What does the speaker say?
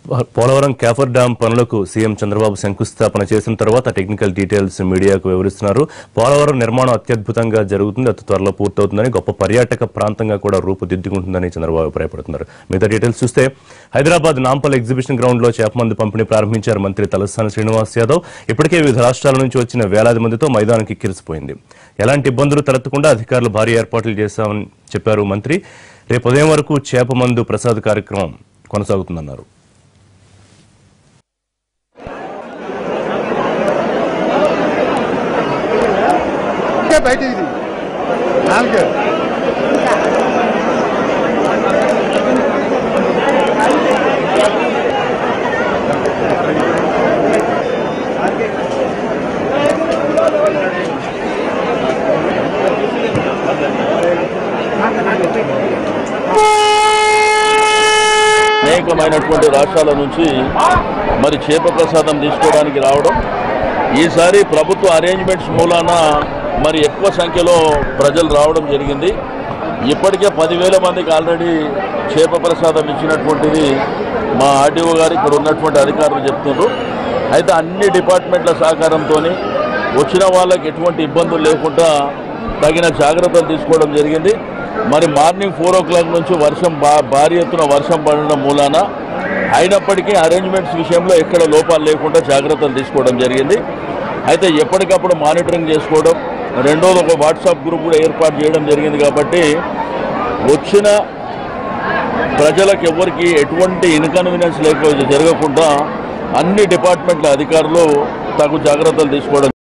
Polavaram cofferdam పనులకు CM Chandrababu శంకుస్థాపన చేసిన తర్వాత టెక్నికల్ డీటెయిల్స్ మీడియాకు వివరిస్తున్నారు పోలవరం నిర్మాణం అత్యద్భుతంగా జరుగుతుంది అతి త్వరలో పూర్తవుతుందని గొప్ప పర్యాటక ప్రాంతంగా కూడా రూపుదిద్దుకుంటుందని చంద్రబాబు అభిప్రాయపడుతున్నారు మిగతా డీటెయిల్స్ చూస్తే హైదరాబాద్ నాంపల్ ఎగ్జిబిషన్ గ్రౌండ్ లో చేపమందు పంపిణీ ప్రారంభించారు మంత్రి తలసాని శ్రీనివాస్ యాదవ్ ఇప్పటికే వివిధ రాష్ట్రాల నుంచి వచ్చిన వేలాది మందితో మైదానం కిక్కిరిసిపోయింది ఎలాంటి ఇబ్బందులు తలెత్తకుండా అధికారులు భారీ ఏర్పాట్లు చేశామని చెప్పారు మంత్రి రేపు ఉదయం వరకు చేపమందు ప్రసాద్ కార్యక్రమం కొనసాగుతుందన్నారు ఇంకా బయట ఇది నాలుగు అనేకమైనటువంటి రాష్ట్రాల నుంచి మరి చేప ప్రసాదం తీసుకోవడానికి రావడం ఈసారి ప్రభుత్వ అరేంజ్మెంట్స్ మూలాన మరి ఎక్కువ సంఖ్యలో ప్రజలు రావడం జరిగింది ఇప్పటికే పదివేల మందికి ఆల్రెడీ చేప ప్రసాదం ఇచ్చినటువంటిది మా ఆర్డీఓ గారు ఇక్కడ ఉన్నటువంటి అధికారులు చెప్తున్నారు అయితే అన్ని డిపార్ట్మెంట్ల సహకారంతో వచ్చిన వాళ్ళకి ఎటువంటి ఇబ్బందులు లేకుండా తగిన జాగ్రత్తలు తీసుకోవడం జరిగింది మరి మార్నింగ్ ఫోర్ ఓ క్లాక్ నుంచి వర్షం బా భారీ ఎత్తున వర్షం పడడం మూలాన అయినప్పటికీ అరేంజ్మెంట్స్ విషయంలో ఎక్కడ లోపాలు లేకుండా జాగ్రత్తలు తీసుకోవడం జరిగింది అయితే ఎప్పటికప్పుడు మానిటరింగ్ చేసుకోవడం రెండోది ఒక వాట్సాప్ గ్రూప్ కూడా ఏర్పాటు చేయడం జరిగింది కాబట్టి వచ్చిన ప్రజలకు ఎవరికి ఎటువంటి ఇన్కన్వీనియన్స్ లేక జరగకుండా అన్ని డిపార్ట్మెంట్ల అధికారులు తగు జాగ్రత్తలు తీసుకోవడం